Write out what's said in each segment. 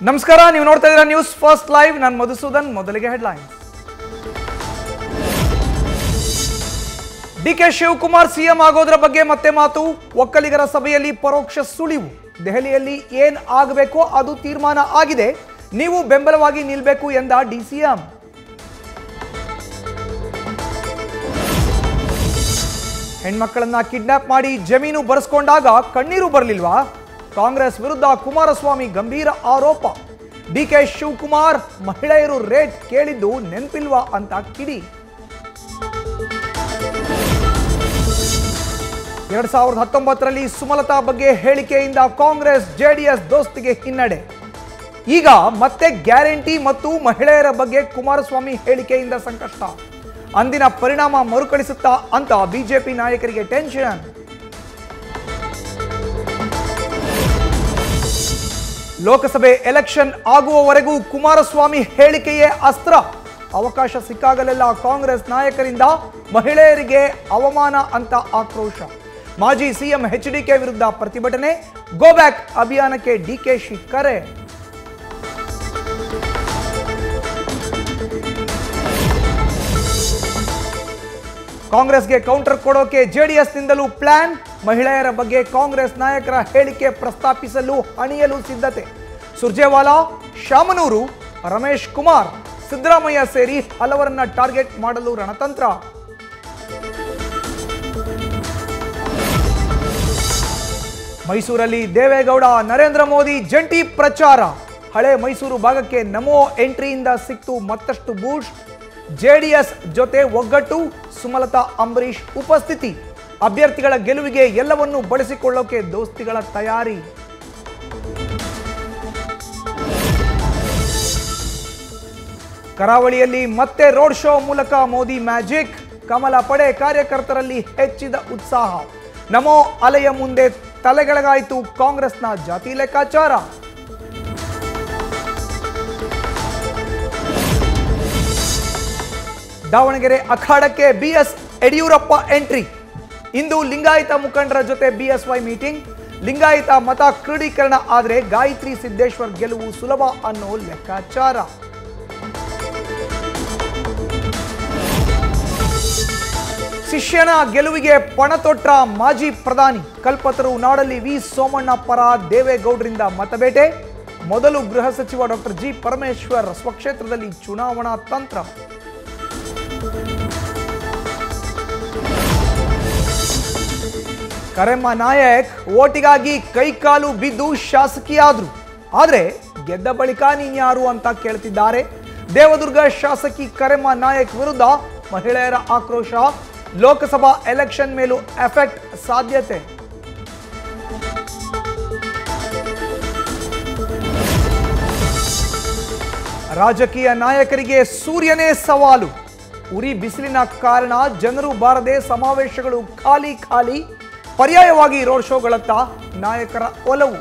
ನಮಸ್ಕಾರ ನೀವು ನೋಡ್ತಾ ಇದ್ದೀರಾ ನ್ಯೂಸ್ ಫಸ್ಟ್ ಲೈವ್ ನಾನು ಮಧುಸೂದನ್ ಮೊದಲಿಗೆ headlines D K Shivakumar CM ಆಗೋದ್ರ ಬಗ್ಗೆ ಮತ್ತೆ ಮಾತು ಒಕ್ಕಲಿಗರ ಸಭೆಯಲ್ಲಿ ಪರೋಕ್ಷ ಸುಳಿವು ದೆಹಲಿಯಲ್ಲಿ ಏನ್ ಆಗಬೇಕೋ ಅದು ತೀರ್ಮಾನ ಆಗಿದೆ ನೀವು ಬೆಂಬಲವಾಗಿ ನಿಲ್ಬೇಕು ಎಂದ ಡಿಸಿಎಂ ಹೆಣ್ಮಕ್ಕಳನ್ನ ಕಿಡ್ನಾಪ್ ಮಾಡಿ ಜಮೀನು ಬರೆಸ್ಕೊಂಡಾಗ ಕಣ್ಣೀರು ಬರಲಿಲ್ವಾ ಕಾಂಗ್ರೆಸ್ ವಿರುದ್ಧ ಕುಮಾರಸ್ವಾಮಿ ಗಂಭೀರ ಆರೋಪ ಡಿಕೆ ಶಿವಕುಮಾರ್ ಮಹಿಳೆಯರು ರೇಟ್ ಕೇಳಿದ್ದು ನೆನ್ಪಿಲ್ವಾ ಅಂತ ಕಿಡಿ ಎರಡ್ ಸಾವಿರದ ಹತ್ತೊಂಬತ್ತರಲ್ಲಿ ಸುಮಲತಾ ಬಗ್ಗೆ ಹೇಳಿಕೆಯಿಂದ ಕಾಂಗ್ರೆಸ್ ಜೆಡಿಎಸ್ ದೋಸ್ತಿಗೆ ಹಿನ್ನಡೆ ಈಗ ಮತ್ತೆ ಗ್ಯಾರಂಟಿ ಮತ್ತು ಮಹಿಳೆಯರ ಬಗ್ಗೆ ಕುಮಾರಸ್ವಾಮಿ ಹೇಳಿಕೆಯಿಂದ ಸಂಕಷ್ಟ ಅಂದಿನ ಪರಿಣಾಮ ಮರುಕಳಿಸುತ್ತಾ ಅಂತ ಬಿಜೆಪಿ ನಾಯಕರಿಗೆ ಟೆನ್ಷನ್ ಲೋಕಸಭೆ ಎಲೆಕ್ಷನ್ ಆಗುವವರೆಗೂ ಕುಮಾರಸ್ವಾಮಿ ಹೇಳಿಕೆಯೇ ಅಸ್ತ್ರ ಅವಕಾಶ ಸಿಕ್ಕಾಗಲೆಲ್ಲ ಕಾಂಗ್ರೆಸ್ ನಾಯಕರಿಂದ ಮಹಿಳೆಯರಿಗೆ ಅವಮಾನ ಅಂತ ಆಕ್ರೋಶ ಮಾಜಿ ಸಿಎಂ ಎಚ್ಡಿಕೆ ವಿರುದ್ಧ ಪ್ರತಿಭಟನೆ ಗೋ ಬ್ಯಾಕ್ ಅಭಿಯಾನಕ್ಕೆ ಡಿಕೆಶಿ ಕರೆ ಕಾಂಗ್ರೆಸ್ಗೆ ಕೌಂಟರ್ ಕೊಡೋಕೆ ಜೆಡಿಎಸ್ನಿಂದಲೂ ಪ್ಲಾನ್ ಮಹಿಳೆಯರ ಬಗ್ಗೆ ಕಾಂಗ್ರೆಸ್ ನಾಯಕರ ಹೇಳಿಕೆ ಪ್ರಸ್ತಾಪಿಸಲು ಅಣಿಯಲು ಸಿದ್ಧತೆ ಸುರ್ಜೇವಾಲಾ ಶಾಮನೂರು ರಮೇಶ್ ಕುಮಾರ್ ಸಿದ್ದರಾಮಯ್ಯ ಸೇರಿ ಹಲವರನ್ನ ಟಾರ್ಗೆಟ್ ಮಾಡಲು ರಣತಂತ್ರ ಮೈಸೂರಲ್ಲಿ ದೇವೇಗೌಡ ನರೇಂದ್ರ ಮೋದಿ ಜಂಟಿ ಪ್ರಚಾರ ಹಳೆ ಮೈಸೂರು ಭಾಗಕ್ಕೆ ನಮೋ ಎಂಟ್ರಿಯಿಂದ ಸಿಕ್ತು ಮತ್ತಷ್ಟು ಬೂಸ್ಟ್ ಜೆಡಿಎಸ್ ಜೊತೆ ಒಗ್ಗಟ್ಟು ಸುಮಲತಾ ಅಂಬರೀಷ್ ಉಪಸ್ಥಿತಿ ಅಭ್ಯರ್ಥಿಗಳ ಗೆಲುವಿಗೆ ಎಲ್ಲವನ್ನೂ ಬಳಸಿಕೊಳ್ಳೋಕೆ ದೋಸ್ತಿಗಳ ತಯಾರಿ ಕರಾವಳಿಯಲ್ಲಿ ಮತ್ತೆ ರೋಡ್ ಶೋ ಮೂಲಕ ಮೋದಿ ಮ್ಯಾಜಿಕ್ ಕಮಲ ಪಡೆ ಕಾರ್ಯಕರ್ತರಲ್ಲಿ ಹೆಚ್ಚಿದ ಉತ್ಸಾಹ ನಮೋ ಅಲೆಯ ಮುಂದೆ ತಲೆಗೆಳಗಾಯಿತು ಕಾಂಗ್ರೆಸ್ನ ಜಾತಿ ಲೆಕ್ಕಾಚಾರ ದಾವಣಗೆರೆ ಅಖಾಡಕ್ಕೆ ಬಿಎಸ್ ಯಡಿಯೂರಪ್ಪ ಎಂಟ್ರಿ ಇಂದು ಲಿಂಗಾಯತ ಮುಖಂಡರ ಜೊತೆ ಬಿಎಸ್ವೈ ಮೀಟಿಂಗ್ ಲಿಂಗಾಯತ ಮತ ಕ್ರೋಢೀಕರಣ ಆದರೆ ಗಾಯತ್ರಿ ಸಿದ್ದೇಶ್ವರ್ ಗೆಲುವು ಸುಲಭ ಅನ್ನೋ ಲೆಕ್ಕಾಚಾರ ಶಿಷ್ಯನ ಗೆಲುವಿಗೆ ಪಣತೊಟ್ಟ ಮಾಜಿ ಪ್ರಧಾನಿ ಕಲ್ಪತರು ನಾಡಲ್ಲಿ ವಿ ಸೋಮಣ್ಣ ಪರ ದೇವೇಗೌಡರಿಂದ ಮತಬೇಟೆ ಮೊದಲು ಗೃಹ ಸಚಿವ ಡಾಕ್ಟರ್ ಜಿ ಪರಮೇಶ್ವರ್ ಸ್ವಕ್ಷೇತ್ರದಲ್ಲಿ ಚುನಾವಣಾ ತಂತ್ರ ಕರೆಮ್ಮ ನಾಯಕ್ ಓಟಿಗಾಗಿ ಕೈಕಾಲು ಬಿದ್ದು ಶಾಸಕಿಯಾದ್ರು ಆದ್ರೆ ಗೆದ್ದ ಬಳಿಕ ನೀನ್ಯಾರು ಅಂತ ಕೇಳ್ತಿದ್ದಾರೆ ದೇವದುರ್ಗ ಶಾಸಕಿ ಕರೆಮ್ಮ ನಾಯಕ್ ವಿರುದ್ಧ ಮಹಿಳೆಯರ ಆಕ್ರೋಶ ಲೋಕಸಭಾ ಎಲೆಕ್ಷನ್ ಮೇಲೂ ಎಫೆಕ್ಟ್ ಸಾಧ್ಯತೆ ರಾಜಕೀಯ ನಾಯಕರಿಗೆ ಸೂರ್ಯನೇ ಸವಾಲು ಉರಿ ಬಿಸಿಲಿನ ಕಾರಣ ಜನರು ಬಾರದೆ ಸಮಾವೇಶಗಳು ಖಾಲಿ ಖಾಲಿ ಪರ್ಯಾಯವಾಗಿ ರೋಡ್ ಶೋಗಳತ್ತ ನಾಯಕರ ಒಲವು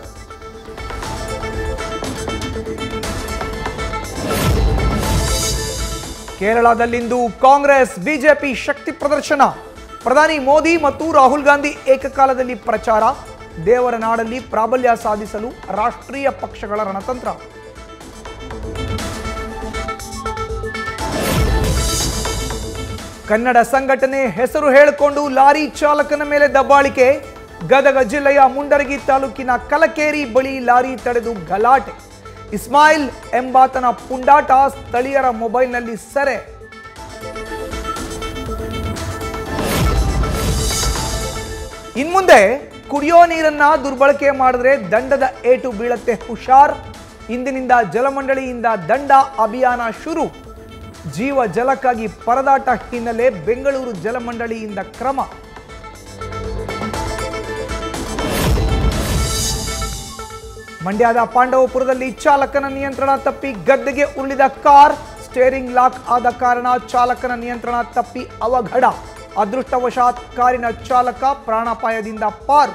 ಕೇರಳದಲ್ಲಿಂದು ಕಾಂಗ್ರೆಸ್ ಬಿಜೆಪಿ ಶಕ್ತಿ ಪ್ರದರ್ಶನ ಪ್ರಧಾನಿ ಮೋದಿ ಮತ್ತು ರಾಹುಲ್ ಗಾಂಧಿ ಏಕಕಾಲದಲ್ಲಿ ಪ್ರಚಾರ ದೇವರ ನಾಡಲ್ಲಿ ಪ್ರಾಬಲ್ಯ ಸಾಧಿಸಲು ರಾಷ್ಟ್ರೀಯ ಪಕ್ಷಗಳ ರಣತಂತ್ರ ಕನ್ನಡ ಸಂಘಟನೆ ಹೆಸರು ಹೇಳಿಕೊಂಡು ಲಾರಿ ಚಾಲಕನ ಮೇಲೆ ದಬ್ಬಾಳಿಕೆ ಗದಗ ಜಿಲ್ಲೆಯ ಮುಂಡರಗಿ ತಾಲೂಕಿನ ಕಲಕೇರಿ ಬಳಿ ಲಾರಿ ತಡೆದು ಗಲಾಟೆ ಇಸ್ಮಾಯಿಲ್ ಎಂಬಾತನ ಪುಂಡಾಟ ಸ್ಥಳೀಯರ ಮೊಬೈಲ್ನಲ್ಲಿ ಸೆರೆ ಇನ್ಮುಂದೆ ಕುಡಿಯೋ ನೀರನ್ನ ದುರ್ಬಳಕೆ ಮಾಡಿದ್ರೆ ದಂಡದ ಏಟು ಬೀಳತ್ತೆ ಹುಷಾರ್ ಇಂದಿನಿಂದ ಜಲಮಂಡಳಿಯಿಂದ ದಂಡ ಅಭಿಯಾನ ಶುರು ಜೀವ ಜಲಕ್ಕಾಗಿ ಪರದಾಟ ಹಿನ್ನೆಲೆ ಬೆಂಗಳೂರು ಜಲಮಂಡಳಿಯಿಂದ ಕ್ರಮ ಮಂಡ್ಯದ ಪಾಂಡವಪುರದಲ್ಲಿ ಚಾಲಕನ ನಿಯಂತ್ರಣ ತಪ್ಪಿ ಗದ್ದೆಗೆ ಉರುಳಿದ ಕಾರ್ ಸ್ಟೇರಿಂಗ್ ಲಾಕ್ ಆದ ಕಾರಣ ಚಾಲಕನ ನಿಯಂತ್ರಣ ತಪ್ಪಿ ಅವಘಡ ಅದೃಷ್ಟವಶಾತ್ ಕಾರಿನ ಚಾಲಕ ಪ್ರಾಣಾಪಾಯದಿಂದ ಪಾರು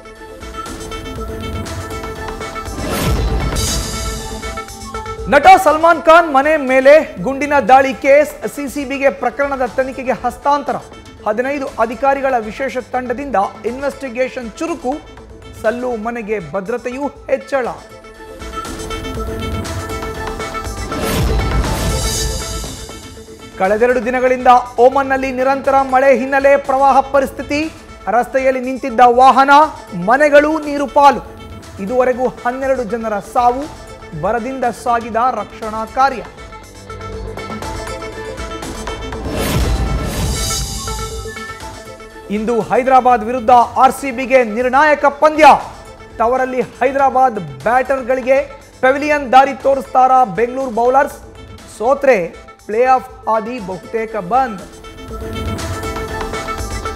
ನಟ ಸಲ್ಮಾನ್ ಖಾನ್ ಮನೆ ಮೇಲೆ ಗುಂಡಿನ ದಾಳಿ ಕೇಸ್ ಸಿಸಿಬಿಗೆ ಪ್ರಕರಣದ ತನಿಖೆಗೆ ಹಸ್ತಾಂತರ ಹದಿನೈದು ಅಧಿಕಾರಿಗಳ ವಿಶೇಷ ತಂಡದಿಂದ ಇನ್ವೆಸ್ಟಿಗೇಷನ್ ಚುರುಕು ಸಲ್ಲು ಮನೆಗೆ ಭದ್ರತೆಯೂ ಹೆಚ್ಚಳ ಕಳೆದೆರಡು ದಿನಗಳಿಂದ ಓಮನ್ನಲ್ಲಿ ನಿರಂತರ ಮಳೆ ಹಿನ್ನೆಲೆ ಪ್ರವಾಹ ಪರಿಸ್ಥಿತಿ ರಸ್ತೆಯಲ್ಲಿ ನಿಂತಿದ್ದ ವಾಹನ ಮನೆಗಳು ನೀರು ಪಾಲು ಇದುವರೆಗೂ ಹನ್ನೆರಡು ಜನರ ಸಾವು ಬರದಿಂದ ಸಾಗಿದ ರಕ್ಷಣಾ ಕಾರ್ಯ ಇಂದು ಹೈದರಾಬಾದ್ ವಿರುದ್ಧ ಆರ್ಸಿಬಿಗೆ ನಿರ್ಣಾಯಕ ಪಂದ್ಯ ತವರಲ್ಲಿ ಹೈದರಾಬಾದ್ ಬ್ಯಾಟರ್ಗಳಿಗೆ ಪೆವಿಲಿಯನ್ ದಾರಿ ತೋರಿಸ್ತಾರ ಬೆಂಗಳೂರು ಬೌಲರ್ಸ್ ಸೋತ್ರೆ ಪ್ಲೇ ಆಫ್ ಆದಿ ಬಹುತೇಕ ಬಂದ್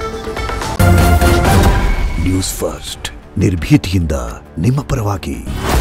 ನ್ಯೂಸ್ ಫಸ್ಟ್ ನಿರ್ಭೀತಿಯಿಂದ ನಿಮ್ಮ ಪರವಾಗಿ